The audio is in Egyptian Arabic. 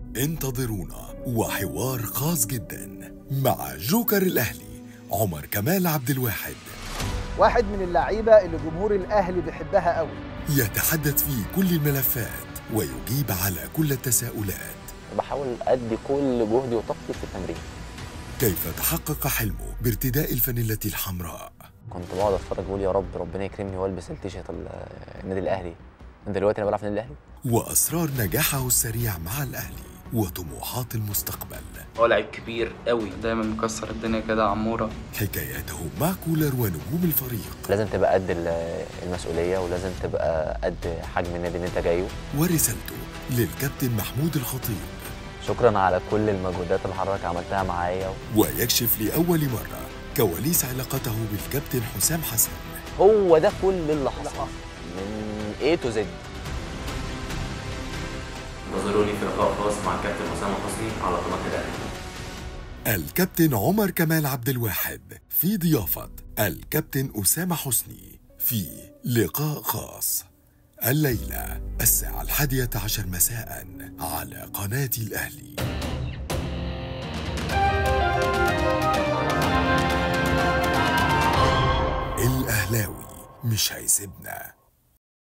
انتظرونا وحوار خاص جدا مع جوكر الأهلي عمر كمال عبد الواحد واحد من اللعيبه اللي جمهور الاهلي بيحبها قوي يتحدث في كل الملفات ويجيب على كل التساؤلات بحاول ادي كل جهدي وطاقتي في التمرين كيف تحقق حلمه بارتداء الفانيلة الحمراء كنت بقعد اتفرج واقول يا رب ربنا يكرمني والبس التيشيرت ال- النادي الاهلي انت دلوقتي انا بلعب في النادي الاهلي وأسرار نجاحه السريع مع الأهلي وطموحات المستقبل هو لعيب كبير قوي دايما مكسر الدنيا كده عمورة حكاياته مع كولر ونجوم الفريق لازم تبقى قد ال- المسؤوليه ولازم تبقى قد حجم النادي اللي انت جايه ورسالته للكابتن محمود الخطيب شكرا على كل المجهودات اللي حضرتك عملتها معايا ويكشف لأول مرة كواليس علاقته بالكابتن حسام حسن هو ده كل اللي حصل من A to Z انتظروني في لقاء خاص مع الكابتن اسامه حسني على قناه الاهلي الكابتن عمر كمال عبد الواحد في ضيافة الكابتن أسامة حسني في لقاء خاص الليلة الساعة الحادية عشر مساء على قناة الأهلي الأهلاوي مش هيسيبنا